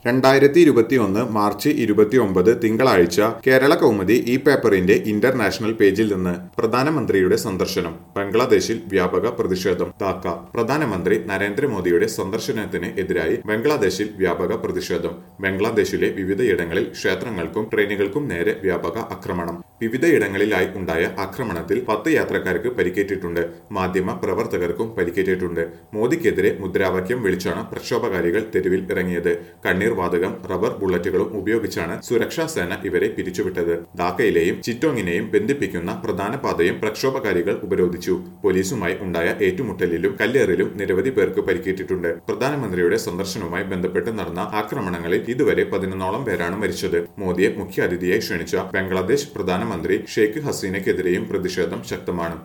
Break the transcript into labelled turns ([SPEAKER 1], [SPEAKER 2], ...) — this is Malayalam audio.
[SPEAKER 1] രണ്ടായിരത്തി ഇരുപത്തിയൊന്ന് മാർച്ച് ഇരുപത്തിയൊമ്പത് തിങ്കളാഴ്ച കേരള കൗമുദി ഈ പേപ്പറിന്റെ ഇന്റർനാഷണൽ പേജിൽ നിന്ന് പ്രധാനമന്ത്രിയുടെ സന്ദർശനം ബംഗ്ലാദേശിൽ വ്യാപക പ്രതിഷേധം ധാക്ക പ്രധാനമന്ത്രി നരേന്ദ്രമോദിയുടെ സന്ദർശനത്തിന് എതിരായി ബംഗ്ലാദേശിൽ വ്യാപക പ്രതിഷേധം ബംഗ്ലാദേശിലെ വിവിധയിടങ്ങളിൽ ക്ഷേത്രങ്ങൾക്കും ട്രെയിനുകൾക്കും നേരെ വ്യാപക ആക്രമണം വിവിധയിടങ്ങളിലായി ഉണ്ടായ ആക്രമണത്തിൽ പത്ത് യാത്രക്കാർക്ക് പരിക്കേറ്റിട്ടുണ്ട് മാധ്യമ പ്രവർത്തകർക്കും പരിക്കേറ്റിട്ടുണ്ട് മോദിക്കെതിരെ മുദ്രാവാക്യം വിളിച്ചാണ് പ്രക്ഷോഭകാരികൾ തെരുവിൽ ഇറങ്ങിയത് കണ്ണീർ വാതകം റബ്ബർ ബുള്ളറ്റുകളും ഉപയോഗിച്ചാണ് സുരക്ഷാ സേന ഇവരെ പിരിച്ചുവിട്ടത് ധാക്കയിലെയും ചിറ്റോങ്ങിനെയും ബന്ധിപ്പിക്കുന്ന പ്രധാന പാതയും പ്രക്ഷോഭകാരികൾ ഉപരോധിച്ചു പോലീസുമായി ഉണ്ടായ ഏറ്റുമുട്ടലിലും കല്ലേറിലും നിരവധി പേർക്ക് പരിക്കേറ്റിട്ടുണ്ട് പ്രധാനമന്ത്രിയുടെ സന്ദർശനവുമായി ബന്ധപ്പെട്ട് നടന്ന ആക്രമണങ്ങളിൽ ഇതുവരെ പതിനൊന്നോളം പേരാണ് മരിച്ചത് മോദിയെ മുഖ്യാതിഥിയായി ക്ഷണിച്ച ബംഗ്ലാദേശ് പ്രധാനമന്ത്രി ഷെയ്ഖ് ഹസീനയ്ക്കെതിരെയും പ്രതിഷേധം ശക്തമാണ്